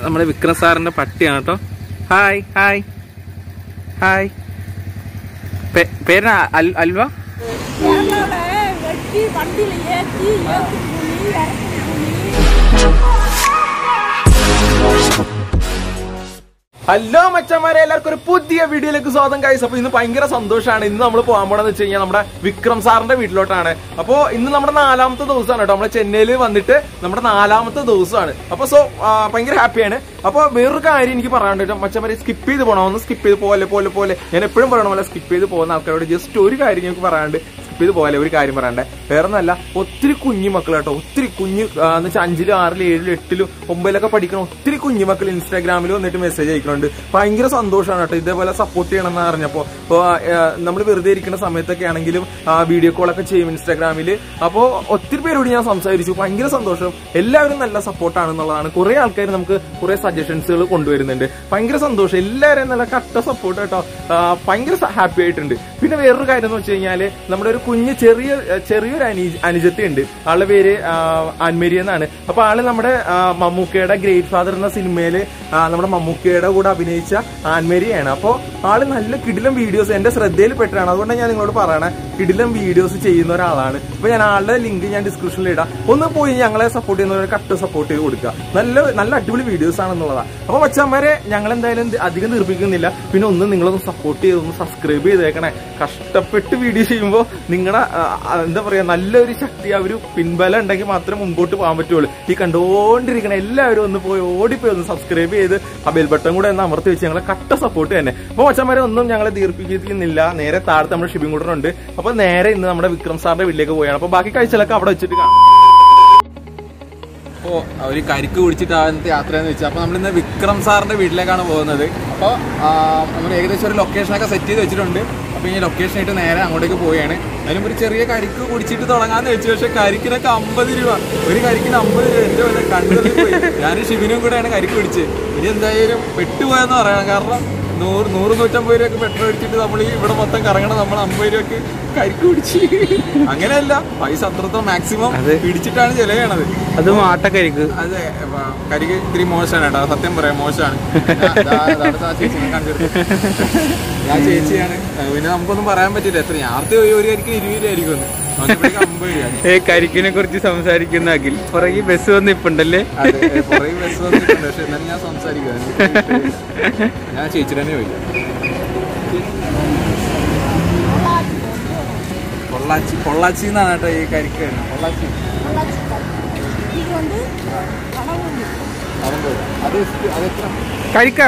നമ്മുടെ വിക്രം സാറിന്റെ പട്ടിയാണ് കേട്ടോ ഹായ് ഹായ് ഹായ് പേ- പേര് അൽ- അൽവ கேரளால வெட்டி வண்டியில ஏத்தி ஏத்தி கூலி இறக்கி கூலி ഹലോ മച്ചന്മാരെ എല്ലാവർക്കും ഒരു പുതിയ വീഡിയോയിലേക്ക് സ്വാഗതം കൈസ് അപ്പൊ ഇന്ന് ഭയങ്കര സന്തോഷമാണ് ഇന്ന് നമ്മൾ പോകാൻ പോണെന്ന് വെച്ച് കഴിഞ്ഞാൽ നമ്മുടെ വിക്രം സാറിന്റെ വീട്ടിലോട്ടാണ് അപ്പോ ഇന്ന് നമ്മുടെ നാലാമത്തെ ദിവസമാണ് കേട്ടോ നമ്മളെ ചെന്നൈയിൽ വന്നിട്ട് നമ്മുടെ നാലാമത്തെ ദിവസമാണ് അപ്പൊ സോ ഭയങ്കര ഹാപ്പിയാണ് അപ്പൊ വേറൊരു കാര്യം എനിക്ക് പറയാനുണ്ട് മച്ചന്മാരെ സ്കിപ്പ് ചെയ്ത് പോകണം ഒന്ന് സ്കിപ്പ് ചെയ്ത് പോലെ പോലെ പോലെ ഞാൻ എപ്പോഴും പറയണ പോലെ സ്കിപ്പ് ചെയ്ത് പോകുന്ന ആൾക്കാരോട് ജസ്റ്റ് ഒരു കാര്യം ഞങ്ങൾക്ക് പറയാനുണ്ട് സ്കിപ്പ് ചെയ്ത് പോലെ ഒരു കാര്യം പറയണ്ടേ വേറെ ഒന്നല്ല ഒത്തിരി കുഞ്ഞു മക്കൾ കേട്ടോ ഒത്തിരി കുഞ്ഞു ആ, എന്ന് വെച്ചാൽ അഞ്ചിലും ആറിലും ഏഴിലും എട്ടിലും ഒമ്പതിലൊക്കെ പഠിക്കണം ഒത്തിരി കുഞ്ഞു മക്കൾ ഇൻസ്റ്റാഗ്രാമിൽ വന്നിട്ട് മെസ്സേജ് അയക്കുന്നുണ്ട് ഭയങ്കര സന്തോഷമാണ് കേട്ടോ ഇതേപോലെ സപ്പോർട്ട് ചെയ്യണമെന്ന് അറിഞ്ഞപ്പോ അപ്പോൾ നമ്മൾ വെറുതെ ഇരിക്കുന്ന സമയത്തൊക്കെ ആണെങ്കിലും വീഡിയോ കോളൊക്കെ ചെയ്യും ഇൻസ്റ്റാഗ്രാമിൽ അപ്പോൾ ഒത്തിരി പേരോട് ഞാൻ സംസാരിച്ചു ഭയങ്കര സന്തോഷം എല്ലാവരും നല്ല സപ്പോർട്ടാണെന്നുള്ളതാണ് കുറെ ആൾക്കാർ നമുക്ക് കുറെ സജഷൻസുകൾ കൊണ്ടുവരുന്നുണ്ട് ഭയങ്കര സന്തോഷം എല്ലാവരും നല്ല കട്ട സപ്പോർട്ട് കേട്ടോ ആ, ഭയങ്കര ഹാപ്പി ആയിട്ടുണ്ട് പിന്നെ വേറൊരു കാര്യം എന്ന് വെച്ച് കഴിഞ്ഞാല് നമ്മുടെ ഒരു കുഞ്ഞ് ചെറിയ ചെറിയൊരു അനി അനുജത്തി ഉണ്ട് ആളുടെ പേര് ആ, ആൻമേരി എന്നാണ് അപ്പൊ ആള് നമ്മുടെ ആ, മമ്മൂക്കയുടെ ഗ്രേറ്റ് ഫാദർ എന്ന സിനിമയില് ആ, നമ്മുടെ മമ്മൂക്കയുടെ കൂടെ അഭിനയിച്ച ആൻമേരിയാണ് അപ്പോ ആള് നല്ല കിടിലം വീഡിയോസ് എന്റെ ശ്രദ്ധയിൽ പെട്ടാണ് അതുകൊണ്ടാണ് ഞാൻ നിങ്ങളോട് പറയണേ കിടിലം വീഡിയോസ് ചെയ്യുന്ന ഒരാളാണ് അപ്പൊ ഞാൻ ആളുടെ ലിങ്ക് ഞാൻ ഡിസ്ക്രിപ്ഷനിൽ ഇടാം ഒന്ന് പോയി ഞങ്ങളെ സപ്പോർട്ട് ചെയ്യുന്നവരെ കട്ട് സപ്പോർട്ട് ചെയ്ത് കൊടുക്കുക നല്ല നല്ല അടിപൊളി വീഡിയോസ് ആണെന്നുള്ളതാണ് അപ്പൊ മച്ചന്മാരെ ഞങ്ങൾ എന്തായാലും ഇത് അധികം നിർപ്പിക്കുന്നില്ല പിന്നെ ഒന്ന് നിങ്ങളൊന്ന് സപ്പോർട്ട് ചെയ്ത് ഒന്ന് സബ്സ്ക്രൈബ് ചെയ്തേക്കണേ കഷ്ടപ്പെട്ട് വീഡിയോ ചെയ്യുമ്പോൾ നിങ്ങളുടെ എന്താ പറയാ നല്ലൊരു ശക്തി ആ ഒരു പിൻബലം ഉണ്ടെങ്കിൽ മാത്രമേ മുമ്പോട്ട് പോകാൻ പറ്റുള്ളൂ ഈ കണ്ടുകൊണ്ടിരിക്കണ എല്ലാവരും ഒന്ന് പോയി ഓടിപ്പോയി ഒന്ന് സബ്സ്ക്രൈബ് ചെയ്ത് ആ ബെൽ ബട്ടൺ കൂടെ ഒന്ന് അമർത്തി വെച്ച് ഞങ്ങളെ കട്ട സപ്പോർട്ട് തന്നെ അപ്പൊ മച്ചന്മാരെ ഒന്നും ഞങ്ങളെ ദീർഘിപ്പിക്കുന്നില്ല നേരെ താഴത്ത് നമ്മുടെ ഷിപ്പിംഗ് കൂട്ടറുണ്ട് അപ്പൊ നേരെ ഇന്ന് നമ്മുടെ വിക്രം സാറിന്റെ വീട്ടിലേക്ക് പോയാണ് അപ്പൊ ബാക്കി കാഴ്ചകളൊക്കെ അവിടെ വെച്ചിട്ട് കാണാം അപ്പോ അവര് കരിക്ക് കുടിച്ചിട്ട് ആദ്യത്തെ യാത്രയെന്ന് വെച്ചാൽ അപ്പൊ നമ്മളിന്ന് വിക്രം സാറിന്റെ വീട്ടിലേക്കാണ് പോകുന്നത് അപ്പോൾ നമ്മൾ ഏകദേശം ഒരു ലൊക്കേഷനൊക്കെ സെറ്റ് ചെയ്ത് വെച്ചിട്ടുണ്ട് അപ്പൊ ഈ ലൊക്കേഷൻ ആയിട്ട് നേരെ അങ്ങോട്ടേക്ക് പോവുകയാണ് അതിനും ഒരു ചെറിയ കരിക്ക് കുടിച്ചിട്ട് തുടങ്ങാന്ന് വെച്ചു പക്ഷെ കരിക്കിനൊക്കെ അമ്പത് രൂപ ഒരു കരിക്കിന് അമ്പത് രൂപ എന്റെ വല്ല കണ്ണുകളിൽ പോയി ഞാനും ഷിബിനും കൂടെയാണ് കരിക്ക് പിടിച്ചത് ഇനി എന്തായാലും പെട്ടുപോയെന്ന് പറയണം കാരണം നൂറ് നൂറ് നൂറ്റമ്പത് രൂപയ്ക്ക് പെട്രോൾ അടിച്ചിട്ട് നമ്മൾ ഈ ഇവിടെ മൊത്തം കറങ്ങണം നമ്മൾ അമ്പത് രൂപയ്ക്ക് കരിക്ക് പിടിച്ച് അങ്ങനെയല്ല പൈസ അത്രത്തോളം മാക്സിമം പിടിച്ചിട്ടാണ് ചെലവേണത് അതും ആട്ടക്കരിക്ക് അതെ അപ്പൊ കരിക്ക് ഇത്തിരി മോശമാണ് കേട്ടോ സത്യം പറയാം മോശമാണ് ഞാൻ- ദാ- ദാ അടുത്ത ആ ചേച്ചിനെ കണ്ടിട്ട്. ഞാൻ ചേച്ചിയാണ് ഏ, പിന്നെ നമുക്കൊന്നും പറയാൻ പറ്റില്ല എത്ര ആർത്തി ഒരു ഒരു കരിക്ക് ഇരുപത് രൂപ ആയിരിക്കും ഒന്ന്. നോക്കിയപ്പോഴേക്കും അമ്പത് രൂപ ഏ കരിക്കിനെ കുറിച്ച് സംസാരിക്കുന്ന അഖിൽ പുറകെ ബസ് വന്ന് ഇപ്പുണ്ടല്ലേ അതെ ഏ, പുറകെ ബസ് വന്നിട്ടുണ്ട് പക്ഷെ എന്നാലും ഞാൻ സംസാരിക്കുക ഞാൻ ചേച്ചിയുടെ തന്നെ പോയി പൊള്ളാച്ചി പൊള്ളാച്ചി എന്നാണ് കേട്ടോ ഈ കരിക്ക് വരുന്നത്. പൊള്ളാച്ചി இது வந்து கனவு അമ്പത് അത് എത്ര- അത് എത്ര കഴിക്ക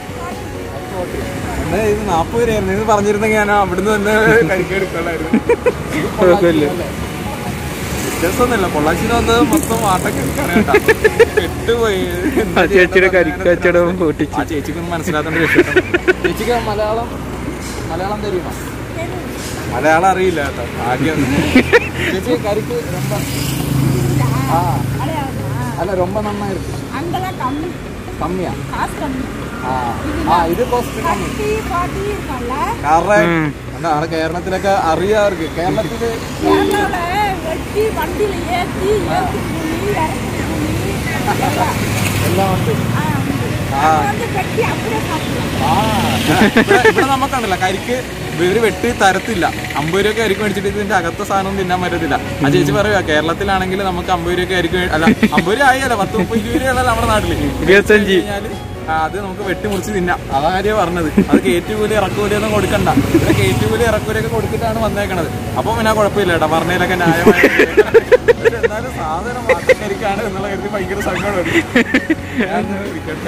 എന്നാ ഇത് നാപ്പത് രൂപയായിരുന്നു ഇത് പറഞ്ഞിരുന്നെങ്കിൽ ഞാൻ അവിടുന്ന് തന്നെ കരിക്ക് എടുക്കണായിരുന്നു കുഴപ്പമില്ല. വ്യത്യാസമൊന്നുമില്ല പൊള്ളാച്ചിന്ന് വന്നത് മൊത്തം ആട്ടൊക്കെ പെട്ടുപോയി ആ ചേച്ചിയുടെ കരിക്ക് കച്ചവടം പൊട്ടിച്ച് ആ ചേച്ചിക്കൊന്നും മനസ്സിലാത്തോണ്ട് രക്ഷപ്പെട്ടു ചേച്ചിക്ക് മലയാളം മലയാളം തരുമോ മലയാളം അറിയില്ല കേട്ടോ ആദ്യം ചേച്ചി കരിക്ക് ரொம்ப ആ അല്ല ரொம்ப നന്നായിരുന്നു அங்கெல்லாம் கம்மி കമ്മിയാ காசு கம்மி ആ ആ ഇത് കോസ്റ്റ് കമ്മി கட்டி பாட்டி இருக்கான்ல കാരണം ഉം. എന്താ അവിടെ കേരളത്തിലൊക്കെ അറിയാവർക്ക് കേരളത്തില് கேரளால வெட்டி வண்டியில ஏத்தி ஏத்தி கூலி இறக்கி கூலி எல்லாம். എല്ലാം ഉണ്ട് ஆ, உண்டு. ആ அங்க வந்து வெட்டி அப்படியே சாப்பிடலாம் ആ ഇവിടെ ഇവിടെ നമുക്കുണ്ടല്ലോ കരിക്ക് ഇവര് വെട്ടി തരത്തില്ല അമ്പത് രൂപ കരിക്ക് മേടിച്ചിട്ട് ഇതിന്റെ അകത്ത സാധനം തിന്നാൻ പറ്റത്തില്ല ആ ചേച്ചി പറയുക കേരളത്തിലാണെങ്കിൽ നമുക്ക് അമ്പത് രൂപ കരിക്ക് മേ- അല്ല അമ്പത് രൂപ ആയല്ല പത്ത് മുപ്പത് ഇരുപത് രൂപയല്ല നമ്മുടെ നാട്ടില് ഇരുപത്തഞ്ച്. കഴിഞ്ഞാല് ആ, അത് നമുക്ക് വെട്ടി മുറിച്ച് തിന്നാം അതാ കാര്യം പറഞ്ഞത് അത് കയറ്റുകൂലി ഇറക്കുകൂലി ഒന്നും കൊടുക്കണ്ട ഇവിടെ കയറ്റുകൂലി ഇറക്കുകൂലി ഒക്കെ കൊടുത്തിട്ടാണ് വന്നേക്കണത് അപ്പൊ പിന്നെ കുഴപ്പമില്ല കേട്ടോ പറഞ്ഞതിലൊക്കെ ന്യായമായ പക്ഷെ എന്നാലും സാധനം മാറ്റക്കരിക്കാണ് എന്നുള്ള കരുതി ഭയങ്കര സങ്കടമുണ്ട് ഞാൻ ഇരിക്കട്ടെ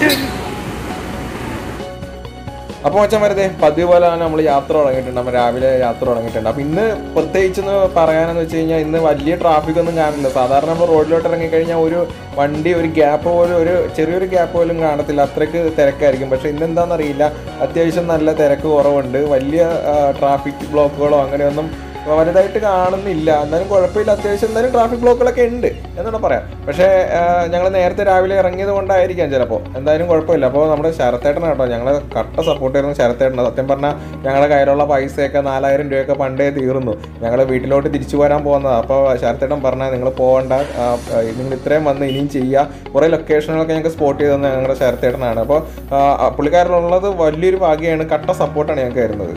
അപ്പൊ മച്ചാൻ വരുതേ പതിവ് പോലെ തന്നെ നമ്മൾ യാത്ര തുടങ്ങിയിട്ടുണ്ട് നമ്മൾ രാവിലെ യാത്ര തുടങ്ങിയിട്ടുണ്ട് അപ്പൊ ഇന്ന് പ്രത്യേകിച്ച് എന്ന് പറയാനെന്ന് വെച്ച് കഴിഞ്ഞാൽ ഇന്ന് വലിയ ട്രാഫിക് ഒന്നും കാണില്ല സാധാരണ നമ്മൾ റോഡിലോട്ട് ഇറങ്ങിക്കഴിഞ്ഞാൽ ഒരു വണ്ടി ഒരു ഗ്യാപ്പ് പോലും ഒരു ചെറിയൊരു ഗ്യാപ്പ് പോലും കാണത്തില്ല അത്രയ്ക്ക് തിരക്കായിരിക്കും പക്ഷെ ഇന്ന് എന്താണെന്നറിയില്ല അത്യാവശ്യം നല്ല തിരക്ക് കുറവുണ്ട് വലിയ ട്രാഫിക് ബ്ലോക്കുകളോ അങ്ങനെയൊന്നും വലുതായിട്ട് കാണുന്നില്ല എന്നാലും കുഴപ്പമില്ല അത്യാവശ്യം എന്തായാലും ട്രാഫിക് ബ്ലോക്കുകളൊക്കെ ഉണ്ട് എന്നാണ് പറയാം പക്ഷേ ഞങ്ങൾ നേരത്തെ രാവിലെ ഇറങ്ങിയത് കൊണ്ടായിരിക്കാം ചിലപ്പോൾ എന്തായാലും കുഴപ്പമില്ല അപ്പോൾ നമ്മുടെ ശരത്തേട്ടൻ കേട്ടോ ഞങ്ങൾ കട്ട സപ്പോർട്ട് ചെയ്യുന്ന ശരത്തേട്ടൻ സത്യം പറഞ്ഞാൽ ഞങ്ങളുടെ കയ്യിലുള്ള പൈസയൊക്കെ നാലായിരം രൂപയൊക്കെ പണ്ടേ തീർന്നു ഞങ്ങൾ വീട്ടിലോട്ട് തിരിച്ചു പോരാൻ പോകുന്നത് അപ്പോൾ ശരത്തേട്ടൻ പറഞ്ഞാൽ നിങ്ങൾ പോകണ്ട ആ, ആ, നിങ്ങൾ ഇത്രയും വന്ന് ഇനിയും ചെയ്യുക കുറേ ലൊക്കേഷനുകളൊക്കെ ഞങ്ങൾക്ക് സ്പോട്ട് ചെയ്തത് ഞങ്ങളുടെ ശരത്തേട്ടനാണ് അപ്പോൾ പുള്ളിക്കാരനുള്ളത് വലിയൊരു ഭാഗ്യമാണ് കട്ട സപ്പോർട്ടാണ് ഞങ്ങൾക്ക് തരുന്നത്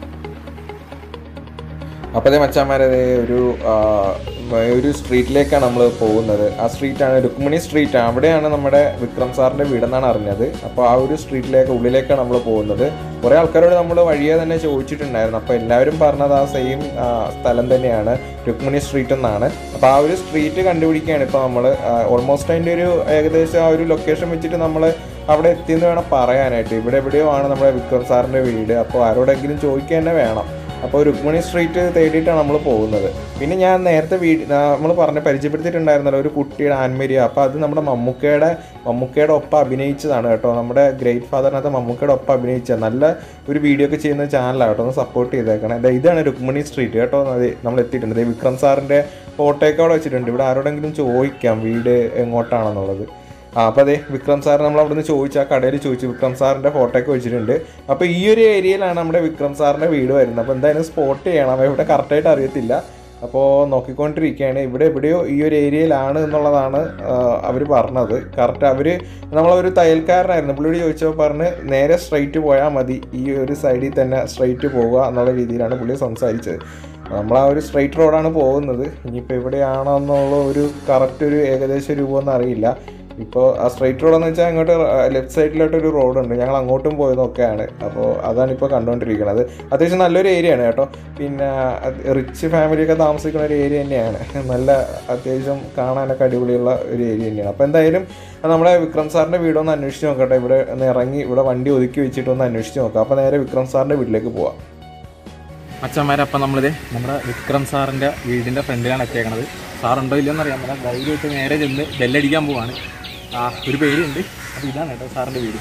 അപ്പോൾ അതേ മച്ചാന്മാരെ ദേ ഒരു ആ, ഒരു സ്ട്രീറ്റിലേക്കാണ് നമ്മൾ പോകുന്നത് ആ സ്ട്രീറ്റാണ് രുക്മിണി സ്ട്രീറ്റ് അവിടെയാണ് നമ്മുടെ വിക്രം സാറിൻ്റെ വീടെന്നാണ് അറിഞ്ഞത് അപ്പോൾ ആ ഒരു സ്ട്രീറ്റിലേക്ക് ഉള്ളിലേക്കാണ് നമ്മൾ പോകുന്നത് കുറേ ആൾക്കാരോട് നമ്മൾ വഴിയെ തന്നെ ചോദിച്ചിട്ടുണ്ടായിരുന്നു അപ്പോൾ എല്ലാവരും പറഞ്ഞത് ആ സെയിം സ്ഥലം തന്നെയാണ് രുക്മിണി സ്ട്രീറ്റ് എന്നാണ് അപ്പോൾ ആ ഒരു സ്ട്രീറ്റ് കണ്ടുപിടിക്കുകയാണ് ഇപ്പോൾ നമ്മൾ ഓൾമോസ്റ്റ് അതിൻ്റെ ഒരു ഏകദേശം ആ ഒരു ലൊക്കേഷൻ വെച്ചിട്ട് നമ്മൾ അവിടെ എത്തിയെന്ന് വേണം പറയാനായിട്ട് ഇവിടെ എവിടെയോ ആണ് നമ്മുടെ വിക്രം സാറിൻ്റെ വീട് അപ്പോൾ ആരോടെങ്കിലും ചോദിക്കുക തന്നെ വേണം അപ്പോൾ രുക്മിണി സ്ട്രീറ്റ് തേടിയിട്ടാണ് നമ്മൾ പോകുന്നത് പിന്നെ ഞാൻ നേരത്തെ വീട് നമ്മൾ പറഞ്ഞ് പരിചയപ്പെടുത്തിയിട്ടുണ്ടായിരുന്നല്ലോ ഒരു കുട്ടിയുടെ ആൻമേരിയ അപ്പോൾ അത് നമ്മുടെ മമ്മൂക്കയുടെ മമ്മൂക്കയുടെ ഒപ്പം അഭിനയിച്ചതാണ് കേട്ടോ നമ്മുടെ ഗ്രേറ്റ് ഫാദറിനകത്ത് മമ്മൂക്കയുടെ ഒപ്പം അഭിനയിച്ച നല്ല ഒരു വീഡിയോ ഒക്കെ ചെയ്യുന്ന ചാനലാണ് കേട്ടോ ഒന്ന് സപ്പോർട്ട് ചെയ്തേക്കണം ദേ ഇതാണ് രുക്മിണി സ്ട്രീറ്റ് കേട്ടോ അത് നമ്മൾ എത്തിയിട്ടുണ്ട് ദേ വിക്രം സാറിൻ്റെ ഫോട്ടോയൊക്കെ അവിടെ വെച്ചിട്ടുണ്ട് ഇവിടെ ആരോടെങ്കിലും ചോദിക്കാം വീട് എങ്ങോട്ടാണെന്നുള്ളത് ആ അപ്പോൾ അതെ വിക്രം സാർ നമ്മൾ അവിടെ നിന്ന് ചോദിച്ചു ആ കടയിൽ ചോദിച്ചു വിക്രം സാറിൻ്റെ ഫോട്ടോ ഒക്കെ വെച്ചിട്ടുണ്ട് അപ്പോൾ ഈ ഒരു ഏരിയയിലാണ് നമ്മുടെ വിക്രം സാറിൻ്റെ വീട് വരുന്നത് അപ്പോൾ എന്തായാലും സ്പോട്ട് ചെയ്യണം ഇവിടെ കറക്റ്റായിട്ട് അറിയത്തില്ല അപ്പോൾ നോക്കിക്കൊണ്ടിരിക്കുകയാണ് ഇവിടെ എവിടെയോ ഈ ഒരു ഏരിയയിലാണ് എന്നുള്ളതാണ് അവർ പറഞ്ഞത് കറക്റ്റ് അവർ നമ്മളൊരു തയ്യൽക്കാരനായിരുന്നു പുള്ളിയോട് ചോദിച്ചപ്പോൾ പറഞ്ഞ് നേരെ സ്ട്രൈറ്റ് പോയാൽ മതി ഈ ഒരു സൈഡിൽ തന്നെ സ്ട്രൈറ്റ് പോവുക എന്നുള്ള രീതിയിലാണ് പുള്ളി സംസാരിച്ചത് നമ്മൾ ആ ഒരു സ്ട്രൈറ്റ് റോഡാണ് പോകുന്നത് ഇനിയിപ്പോൾ എവിടെയാണോ എന്നുള്ള ഒരു കറക്റ്റ് ഒരു ഏകദേശ രൂപമൊന്നും അറിയില്ല ഇപ്പോൾ ആ സ്ട്രൈറ്റ് റോഡ് എന്ന് വെച്ചാൽ അങ്ങോട്ട് ലെഫ്റ്റ് സൈഡിലോട്ട് ഒരു റോഡുണ്ട് ഞങ്ങൾ അങ്ങോട്ടും പോയതൊക്കെയാണ് അപ്പോൾ അതാണ് ഇപ്പോൾ കണ്ടുകൊണ്ടിരിക്കുന്നത് അത്യാവശ്യം നല്ലൊരു ഏരിയ ആണ് കേട്ടോ പിന്നെ റിച്ച് ഫാമിലിയൊക്കെ താമസിക്കുന്ന ഒരു ഏരിയ തന്നെയാണ് നല്ല അത്യാവശ്യം കാണാനൊക്കെ അടിപൊളിയുള്ള ഒരു ഏരിയ തന്നെയാണ് അപ്പോൾ എന്തായാലും നമ്മുടെ വിക്രം സാറിൻ്റെ വീടൊന്ന് അന്വേഷിച്ച് നോക്കട്ടെ ഇവിടെ ഒന്ന് ഇറങ്ങി ഇവിടെ വണ്ടി ഒതുക്കി വെച്ചിട്ട് ഒന്ന് അന്വേഷിച്ച് നോക്കാം അപ്പോൾ നേരെ വിക്രം സാറിൻ്റെ വീട്ടിലേക്ക് പോവാം അച്ഛന്മാരെ അപ്പം നമ്മളിത് നമ്മുടെ വിക്രം സാറിൻ്റെ വീടിൻ്റെ ഫ്രണ്ടിലാണ് എത്തിയേക്കണത് സാറുണ്ടോ ഇല്ലെന്ന് അറിയാൻ പറ്റില്ല ധൈര്യമായിട്ട് നേരെ ചെന്ന് ബെല്ലടിക്കാൻ പോവാണ് ആ ഒരു പേരുണ്ട് അപ്പോൾ ഇതാണ് കേട്ടോ സാറിൻ്റെ വീട്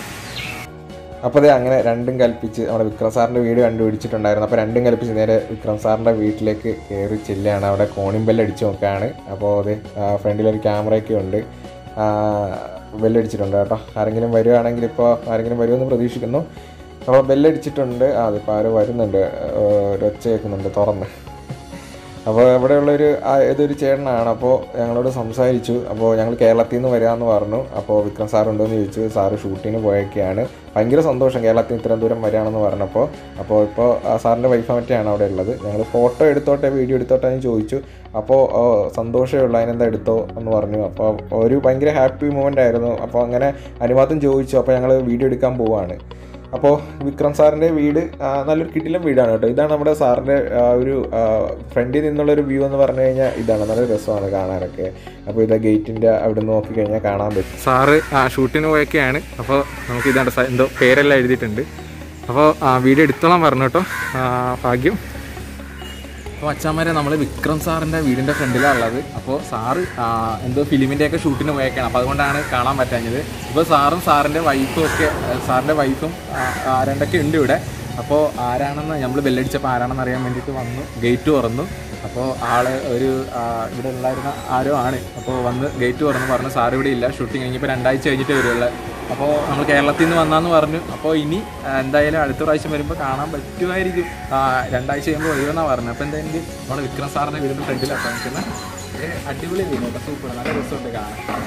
അപ്പോൾ അത് അങ്ങനെ രണ്ടും കൽപ്പിച്ച് നമ്മുടെ വിക്രം സാറിൻ്റെ വീട് കണ്ടുപിടിച്ചിട്ടുണ്ടായിരുന്നു അപ്പോൾ രണ്ടും കൽപ്പിച്ച് നേരെ വിക്രം സാറിൻ്റെ വീട്ടിലേക്ക് കയറി ചെല്ലുകയാണ് അവിടെ കോണിംഗ് ബെല്ല് അടിച്ച് നോക്കുകയാണ് അപ്പോൾ അത് ഫ്രണ്ടിലൊരു ക്യാമറയൊക്കെ ഉണ്ട് ആ, ബെല്ലടിച്ചിട്ടുണ്ട് കേട്ടോ ആരെങ്കിലും വരുവാണെങ്കിൽ ഇപ്പോൾ ആരെങ്കിലും വരുമെന്ന് പ്രതീക്ഷിക്കുന്നു അപ്പോൾ ബെല്ലടിച്ചിട്ടുണ്ട് ആ അതിപ്പോൾ ആരോ വരുന്നുണ്ട് ആ, ഒരു ഒച്ച കേൾക്കുന്നുണ്ട് തുറന്ന് അപ്പോൾ ഇവിടെയുള്ളൊരു ആ, ഏതൊരു ചേട്ടനാണ് അപ്പോൾ ഞങ്ങളോട് സംസാരിച്ചു അപ്പോൾ ഞങ്ങൾ കേരളത്തിൽ നിന്ന് വരാമെന്ന് പറഞ്ഞു അപ്പോൾ വിക്രം സാർ ഉണ്ടോയെന്ന് ചോദിച്ചു സാറ് ഷൂട്ടിന് പോയൊക്കെയാണ് ഭയങ്കര സന്തോഷം കേരളത്തിൽ നിന്ന് ഇത്രയും ദൂരം വരികയാണെന്ന് പറഞ്ഞപ്പോൾ അപ്പോൾ ഇപ്പോൾ ആ സാറിൻ്റെ വൈഫ് മറ്റാണ് അവിടെ ഉള്ളത് ഞങ്ങൾ ഫോട്ടോ എടുത്തോട്ടെ വീഡിയോ എടുത്തോട്ടെ എന്ന് ചോദിച്ചു അപ്പോൾ ഓ, സന്തോഷമേ ഉള്ളൂ അതിനെന്താ എടുത്തോ എന്ന് പറഞ്ഞു അപ്പോൾ ഒരു ഭയങ്കര ഹാപ്പി മൂമെൻ്റ് ആയിരുന്നു അപ്പോൾ അങ്ങനെ അനുവാദം ചോദിച്ചു അപ്പോൾ ഞങ്ങൾ വീഡിയോ എടുക്കാൻ പോവാണ് അപ്പോൾ വിക്രം സാറിൻ്റെ വീട് ആ, നല്ലൊരു കിട്ടിലും വീടാണ് കേട്ടോ ഇതാണ് നമ്മുടെ സാറിൻ്റെ ആ, ഒരു ഫ്രണ്ടിൽ നിന്നുള്ള ഒരു വ്യൂ എന്ന് പറഞ്ഞു കഴിഞ്ഞാൽ ഇതാണ് നല്ല രസമാണ് കാണാനൊക്കെ അപ്പോൾ ഇത് ഗേറ്റിൻ്റെ അവിടെ നിന്ന് നോക്കിക്കഴിഞ്ഞാൽ കാണാൻ പറ്റും സാറ് ആ ഷൂട്ടിന് പോയൊക്കെയാണ് അപ്പോൾ നമുക്ക് ഇതാണ്ട് സ- എന്തോ പേരെല്ലാം എഴുതിയിട്ടുണ്ട് അപ്പോൾ ആ വീഡിയോ എടുത്തോളാൻ പറഞ്ഞു കേട്ടോ ആ, ഭാഗ്യം അപ്പോൾ അച്ഛന്മാരെ നമ്മൾ വിക്രം സാറിൻ്റെ വീടിൻ്റെ ഫ്രണ്ടിലാണ് ഉള്ളത് അപ്പോൾ സാറ് ആ, എന്തോ ഫിലിമിൻ്റെ ഒക്കെ ഷൂട്ടിന് പോയേക്കാണ് അപ്പോൾ അതുകൊണ്ടാണ് കാണാൻ പറ്റാഞ്ഞത് ഇപ്പോൾ സാറും സാറിൻ്റെ വൈഫും ഒക്കെ ആ, സാറിൻ്റെ വൈഫും ആ, ആരണ്ടൊക്കെ ഉണ്ട് ഇവിടെ അപ്പോൾ ആരാണെന്ന് നമ്മൾ ബെല്ലടിച്ചപ്പോൾ ആരാണെന്ന് അറിയാൻ വേണ്ടിയിട്ട് വന്നു ഗേറ്റ് തുറന്നു അപ്പോൾ ആള് ഒരു ആ, ഇവിടെ ഉള്ളായിരുന്ന ആരോ ആണ് അപ്പോൾ വന്ന് ഗേറ്റ് തുറന്ന് പറഞ്ഞു സാർ ഇവിടെ ഇല്ല ഷൂട്ടിങ് കഴിഞ്ഞപ്പോൾ രണ്ടാഴ്ച കഴിഞ്ഞിട്ട് വരുള്ളൂ അപ്പോൾ നമ്മൾ കേരളത്തിൽ നിന്ന് വന്നാന്ന് പറഞ്ഞു അപ്പോൾ ഇനി ആ, എന്തായാലും അടുത്ത പ്രാവശ്യം വരുമ്പോൾ കാണാൻ പറ്റുമായിരിക്കും ആ, രണ്ടാഴ്ച കഴിയുമ്പോൾ വരുമെന്നാണ് പറഞ്ഞത് അപ്പോൾ എന്തായാലും നമ്മുടെ വിക്രം സാറിൻ്റെ വീടിൻ്റെ ഫ്രണ്ടിലാണ് കാണിക്കുന്നത് ഏ, അടിപൊളി വീട് കേട്ടോ സൂപ്പർ നല്ല രസമുണ്ട് കാണാൻ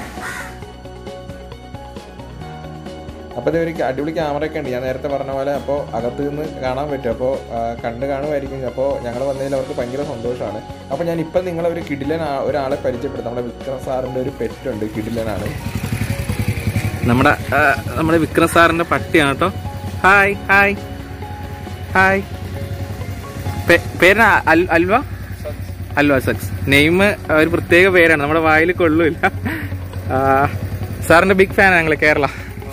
അപ്പോൾ ഇത് ഒരു അടിപൊളി ക്യാമറയൊക്കെ ഉണ്ട് ഞാൻ നേരത്തെ പറഞ്ഞ പോലെ അപ്പോൾ അകത്ത് നിന്ന് കാണാൻ പറ്റും അപ്പോൾ ആ, കണ്ട് കാണുമായിരിക്കും അപ്പോൾ ഞങ്ങൾ വന്നതിൽ അവർക്ക് ഭയങ്കര സന്തോഷമാണ് അപ്പോൾ ഞാൻ ഇപ്പം നിങ്ങളെ ഒരു കിടിലൻ ആ- ഒരാളെ പരിചയപ്പെടുത്താം നമ്മുടെ വിക്രം സാറിൻ്റെ ഒരു പെറ്റുണ്ട് കിടിലനാണ് നമ്മുടെ ആ, നമ്മുടെ വിക്രം സാറിൻ്റെ പട്ടിയാണ് കേട്ടോ ഹായ് ഹായ് ഹായ് പേര് അൽവ അൽവ സക്സ് നെയിം ഒരു പ്രത്യേക പേരാണ് നമ്മുടെ വായിൽ കൊള്ളൂല ആ, സാറിന്റെ ബിഗ് ഫാനാണ് ഞങ്ങൾ കേരള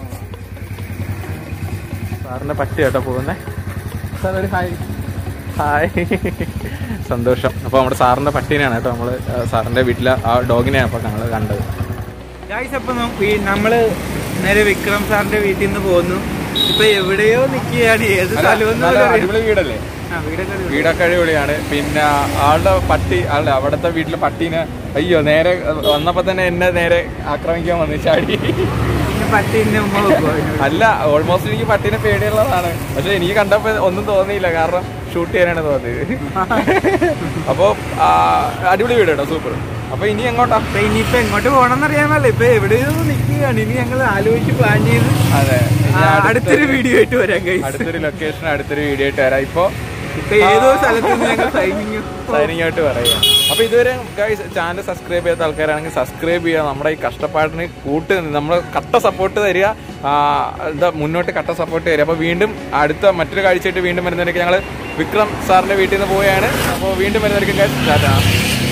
സാറിന്റെ പട്ടി കേട്ടോ പോകുന്നേ സാർ ഒരു ഹായ് ഹായ് സന്തോഷം അപ്പോൾ നമ്മുടെ സാറിന്റെ പട്ടീനെയാണ് കേട്ടോ നമ്മൾ സാറിന്റെ വീട്ടിലെ ആ ഡോഗിനെയാണ് അപ്പോൾ ഞങ്ങൾ കണ്ടത് ഗായ്സ് അപ്പൊ നം- ഈ നമ്മള് നേരെ വിക്രം സാറിന്റെ വീട്ടിൽ നിന്ന് പോന്നു ഇപ്പൊ എവിടെയോ നിക്കുകയാണ് ഏത് സ്ഥലമെന്ന് പോലും അറിയില്ല. വീടല്ലേ വീടൊക്കെ അടിപൊളിയാണ് പിന്നെ ആളുടെ പട്ടി ആളുടെ അവിടുത്തെ വീട്ടിലെ പട്ടീനെ അയ്യോ നേരെ വന്നപ്പോ തന്നെ എന്നെ നേരെ ആക്രമിക്കാൻ വന്നു ചാടി പട്ടിന്റെ ഉമ്മ വെക്കുവോ അല്ല ഓൾമോസ്റ്റ് എനിക്ക് പട്ടീനെ പേടിയുള്ളതാണ് പക്ഷെ എനിക്ക് കണ്ടപ്പോ ഒന്നും തോന്നിയില്ല കാരണം ഷൂട്ട് ചെയ്യാനാണ് തോന്നിയത് അപ്പൊ ആ, അടിപൊളി വീട് കേട്ടോ സൂപ്പർ അപ്പൊ ഇനി എങ്ങോട്ടാ അപ്പൊ ഇനിയിപ്പോ എങ്ങോട്ട് പോകണമെന്ന് അറിയാമല്ലോ ഇപ്പൊ എവിടെയോ നിൽക്കുകയാണ് ഇനി ഞങ്ങൾ ആലോചിച്ച് പ്ലാൻ ചെയ്ത് അതെ ഇനി ആ, അടുത്ത- അടുത്തൊരു വീഡിയോ ആയിട്ട് വരാം കൈ അടുത്തൊരു ലൊക്കേഷൻ അടുത്തൊരു വീഡിയോ ആയിട്ട് വരാം ഇപ്പൊ ഇപ്പൊ ഏതോ സ്ഥലത്ത് നിന്ന് ഞങ്ങൾ സൈനിങ് സൈനിങ് ആയിട്ട് പറയാം അപ്പൊ ഇതുവരെ ഗൈസ് ചാനൽ സബ്സ്ക്രൈബ് ചെയ്യാത്ത ആൾക്കാരാണെങ്കിൽ സബ്സ്ക്രൈബ് ചെയ്യുക നമ്മുടെ ഈ കഷ്ടപ്പാടിന് കൂട്ട് നമ്മൾ കട്ട സപ്പോർട്ട് തരിക ആ, എന്താ മുന്നോട്ട് കട്ട സപ്പോർട്ട് തരിക അപ്പൊ വീണ്ടും അടുത്ത മറ്റൊരു കാഴ്ചയായിട്ട് വീണ്ടും വരുന്നവരൊക്കെ ഞങ്ങൾ വിക്രം സാറിന്റെ വീട്ടിൽ നിന്ന് പോവുകയാണ് അപ്പോൾ വീണ്ടും വരുന്നവരൊക്കെ ഗൈസ് ടാറ്റാ